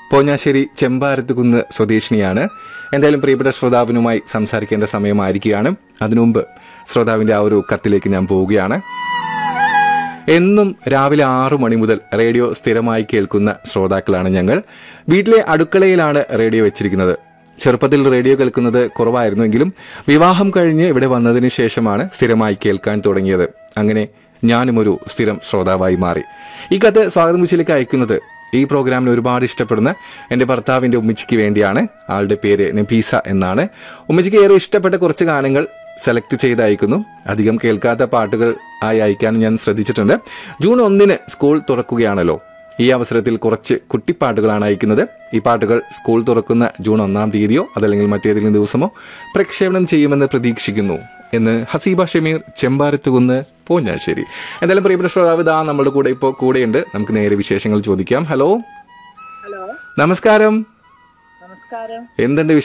പോഞ്ഞാശ്ശേരി ചെമ്പാരത്തുകുന്ന് സ്വദേശിനിയാണ് എന്തായാലും പ്രിയപ്പെട്ട ശ്രോതാവിനുമായി സംസാരിക്കേണ്ട സമയമായിരിക്കുകയാണ് അതിനുമുമ്പ് ശ്രോതാവിന്റെ ആ ഒരു കത്തിലേക്ക് ഞാൻ പോവുകയാണ് എന്നും രാവിലെ ആറു മണി മുതൽ റേഡിയോ സ്ഥിരമായി കേൾക്കുന്ന ശ്രോതാക്കളാണ് ഞങ്ങൾ വീട്ടിലെ അടുക്കളയിലാണ് റേഡിയോ വെച്ചിരിക്കുന്നത് ചെറുപ്പത്തിൽ റേഡിയോ കേൾക്കുന്നത് കുറവായിരുന്നുവെങ്കിലും വിവാഹം കഴിഞ്ഞ് ഇവിടെ വന്നതിന് ശേഷമാണ് സ്ഥിരമായി കേൾക്കാൻ തുടങ്ങിയത് അങ്ങനെ ഞാനും ഒരു സ്ഥിരം ശ്രോതാവായി മാറി ഈ കത്ത് സ്വാഗതം കുച്ചിലേക്ക് അയക്കുന്നത് ഈ പ്രോഗ്രാമിന് ഒരുപാട് ഇഷ്ടപ്പെടുന്ന എൻ്റെ ഭർത്താവിൻ്റെ ഉമ്മച്ചിക്ക് വേണ്ടിയാണ് ആളുടെ പേര് നബീസ എന്നാണ് ഉമ്മച്ചിക്ക് ഏറെ ഇഷ്ടപ്പെട്ട കുറച്ച് ഗാനങ്ങൾ സെലക്ട് ചെയ്ത് അയക്കുന്നു അധികം കേൾക്കാത്ത പാട്ടുകൾ ആയി അയക്കാനും ഞാൻ ശ്രദ്ധിച്ചിട്ടുണ്ട് ജൂൺ ഒന്നിന് സ്കൂൾ തുറക്കുകയാണല്ലോ ഈ അവസരത്തിൽ കുറച്ച് കുട്ടിപ്പാട്ടുകളാണ് അയക്കുന്നത് ഈ പാട്ടുകൾ സ്കൂൾ തുറക്കുന്ന ജൂൺ ഒന്നാം തീയതിയോ അതല്ലെങ്കിൽ മറ്റേതെങ്കിലും ദിവസമോ പ്രക്ഷേപണം ചെയ്യുമെന്ന് പ്രതീക്ഷിക്കുന്നു എന്ന് ഹസീബ ഷമീർ ചെമ്പാരത്തുകുന്ന് പോഞ്ഞാശ്ശേരി എന്തായാലും പ്രിയപ്പെട്ട ശ്രോതാവ് ദാ നമ്മുടെ കൂടെ ഇപ്പോൾ കൂടെയുണ്ട് നമുക്ക് നേരെ വിശേഷങ്ങൾ ചോദിക്കാം ഹലോ ഹലോ നമസ്കാരം നമസ്കാരം എന്തുണ്ട്